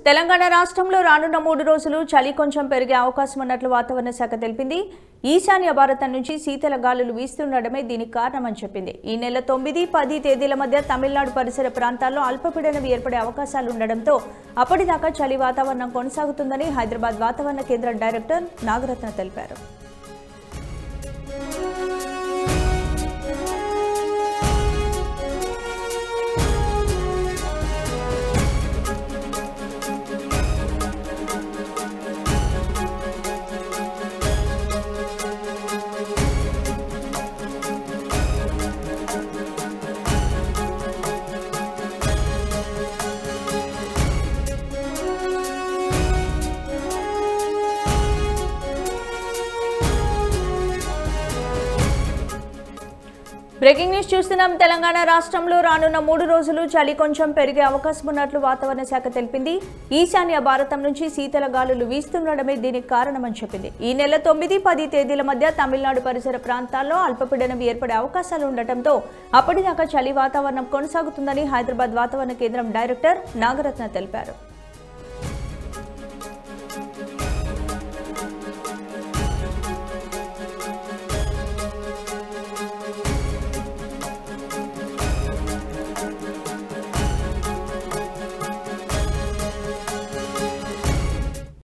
తెలంగాణ రాష్ట్రంలో రానున్న మూడు రోజులు చలి కొంచెం పెరిగే అవకాశం ఉన్నట్లు వాతావరణ శాఖ తెలిపింది ఈశాన్య భారతం నుంచి శీతల గాలులు వీస్తుండడమే దీనికి కారణమని చెప్పింది ఈ నెల తొమ్మిది పది తేదీల మధ్య తమిళనాడు పరిసర ప్రాంతాల్లో అల్పపీడనం ఏర్పడే అవకాశాలు ఉండడంతో అప్పటిదాకా చలి వాతావరణం కొనసాగుతుందని హైదరాబాద్ వాతావరణ కేంద్ర డైరెక్టర్ నాగరత్న తెలిపారు బ్రేకింగ్ న్యూస్ చూస్తున్నాం తెలంగాణ రాష్ట్రంలో రానున్న మూడు రోజులు చలి కొంచెం పెరిగే అవకాశం ఉన్నట్లు వాతావరణ శాఖ తెలిపింది ఈశాన్య భారతం నుంచి శీతల గాలులు వీస్తుండడమే దీనికి కారణమని చెప్పింది ఈ నెల తొమ్మిది పది తేదీల మధ్య తమిళనాడు పరిసర ప్రాంతాల్లో అల్పపీడనం ఏర్పడే అవకాశాలు ఉండటంతో అప్పటిదాకా చలి వాతావరణం కొనసాగుతుందని హైదరాబాద్ వాతావరణ కేంద్రం డైరెక్టర్ నాగరత్న తెలిపారు